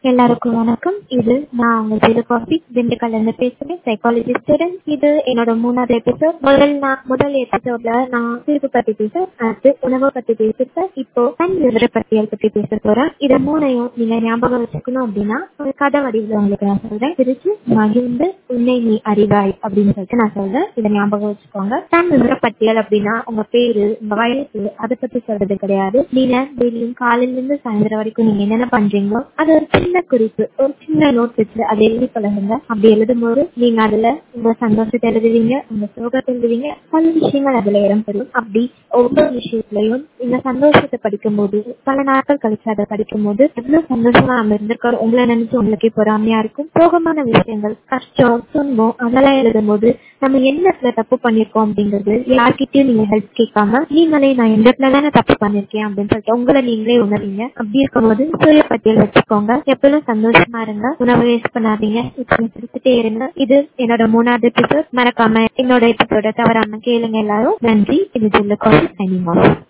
எல்லாருக்கும் வணக்கம் இது நான் உங்க ஜீரோ காஃபி திண்டுக்கல்ல இருந்து பேசுறேன் சைக்காலஜி ஸ்டூடெண்ட் இது என்னோட மூணாவது எபிசோட் முதல் நான் முதல் எபிசோட்ல நான் சிரிப்பு பத்தி பேச அடுத்து உணவை பத்தி பேசிட்டு இப்போ தன் விவர பட்டியல் பத்தி பேச போறேன் இது மூணையும் நீங்க ஞாபகம் வச்சுக்கணும் அப்படின்னா ஒரு கதை வடிவில் உங்களுக்கு நான் சொல்றேன் பிரிச்சு மகிழ்ந்து உன்னை நீ அறிவாய் அப்படின்னு சொல்லிட்டு நான் சொல்றேன் இதை ஞாபகம் வச்சுக்கோங்க தன் விவர பட்டியல் அப்படின்னா உங்க பேரு உங்க வயசு அதை பத்தி சொல்றது கிடையாது நீங்க டெய்லியும் காலையில இருந்து சாயந்தரம் வரைக்கும் நீங்க என்னென்ன பண்றீங்களோ அது ஒரு சின்ன குறிப்பு ஒரு சின்ன நோட் வச்சு அதை எழுதி பழகுங்க அப்படி எழுதும் போது நீங்க அதுல உங்க சந்தோஷத்தை எழுதுவீங்க உங்க சோகத்தை எழுதுவீங்க பல விஷயங்கள் அதுல இடம்பெறும் அப்படி ஒவ்வொரு விஷயத்திலையும் நீங்க சந்தோஷத்தை படிக்கும் போது பல நாட்கள் கழிச்சு அதை படிக்கும் போது எவ்வளவு சந்தோஷமா நம்ம இருந்திருக்கோம் உங்களை நினைச்சு உங்களுக்கே பொறாமையா இருக்கும் சோகமான விஷயங்கள் கஷ்டம் துன்பம் அதெல்லாம் எழுதும் போது நம்ம என்ன இடத்துல தப்பு பண்ணிருக்கோம் அப்படிங்கிறது யார்கிட்டயும் நீங்க ஹெல்ப் கேட்காம நீங்களே நான் எந்த இடத்துல தானே தப்பு பண்ணிருக்கேன் அப்படின்னு சொல்லிட்டு உங்களை நீங்களே உணர்வீங்க அப்படி இருக்கும்போது சுய பட்டியல் வச்சுக்கோங்க எப்பவும் சந்தோஷமா இருங்க உணவு வேஸ்ட் பண்ணாதீங்க இப்ப சிரிச்சுட்டே இருங்க இது என்னோட மூணாவது எபிசோட் மறக்காம என்னோட எபிசோட தவறாம கேளுங்க எல்லாரும் நன்றி இது ஜில்லுக்கோஸ் சைனிங் ஆஃப்